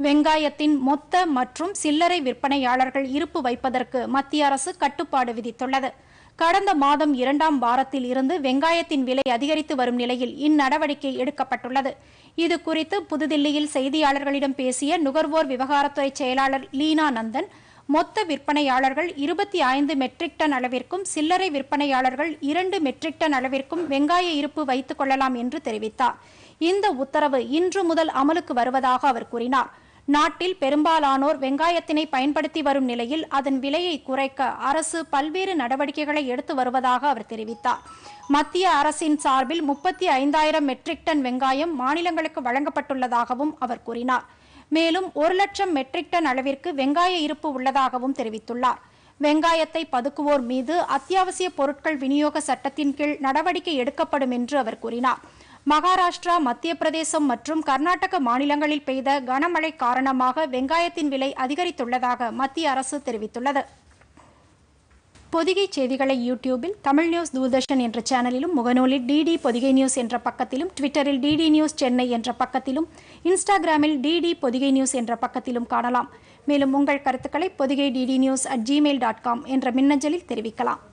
வெங்காயத்தின் மொத்த மற்றும் சில்லறை விற்பனையாளர்கள் இருப்பு வைப்பதற்கு மத்திய அரசு கட்டுப்பாடு விதித்துள்ளது கடந்த மாதம் இரண்டாம் வாரத்தில் இருந்து வெங்காயத்தின் விலை அதிகரித்து வரும் நிலையில் இந்நடவடிக்கை எடுக்கப்பட்டுள்ளது இது குறித்து புதுதில்லியில் செய்தியாளர்களிடம் பேசிய நுகர்வோர் விவகாரத்துறை செயலாளர் லீனா நந்தன் மொத்த விற்பனையாளர்கள் இருபத்தி ஐந்து மெட்ரிக் டன் அளவிற்கும் சில்லறை விற்பனையாளர்கள் இரண்டு மெட்ரிக் டன் அளவிற்கும் வெங்காய இருப்பு வைத்துக் கொள்ளலாம் என்று தெரிவித்தார் இந்த உத்தரவு இன்று முதல் அமலுக்கு வருவதாக அவர் கூறினார் நாட்டில் பெரும்பாலானோர் வெங்காயத்தினை பயன்படுத்தி வரும் நிலையில் அதன் விலையை குறைக்க அரசு பல்வேறு நடவடிக்கைகளை எடுத்து வருவதாக அவர் தெரிவித்தார் மத்திய அரசின் சார்பில் முப்பத்தி ஐந்தாயிரம் மெட்ரிக் டன் வெங்காயம் மாநிலங்களுக்கு வழங்கப்பட்டுள்ளதாகவும் அவர் கூறினார் மேலும் ஒரு லட்சம் மெட்ரிக் டன் அளவிற்கு வெங்காய இருப்பு உள்ளதாகவும் தெரிவித்துள்ளார் வெங்காயத்தை பதுக்குவோர் மீது அத்தியாவசிய பொருட்கள் விநியோக சட்டத்தின் கீழ் நடவடிக்கை எடுக்கப்படும் என்று அவர் கூறினார் மகாராஷ்டிரா மத்திய பிரதேசம் மற்றும் கர்நாடக மாநிலங்களில் பெய்த கனமழை காரணமாக வெங்காயத்தின் விலை அதிகரித்துள்ளதாக மத்திய அரசு தெரிவித்துள்ளது பொதிகை செய்திகளை யூடியூபில் தமிழ் நியூஸ் தூர்தர்ஷன் என்ற சேனலிலும் முகநூலில் டிடி பொதிகை நியூஸ் என்ற பக்கத்திலும் ட்விட்டரில் டிடி நியூஸ் சென்னை என்ற பக்கத்திலும் இன்ஸ்டாகிராமில் டிடி பொதிகை நியூஸ் என்ற பக்கத்திலும் காணலாம் மேலும் உங்கள் கருத்துக்களை Podhigai DD news at Gmail dot com என்ற மின்னஞ்சலில் தெரிவிக்கலாம்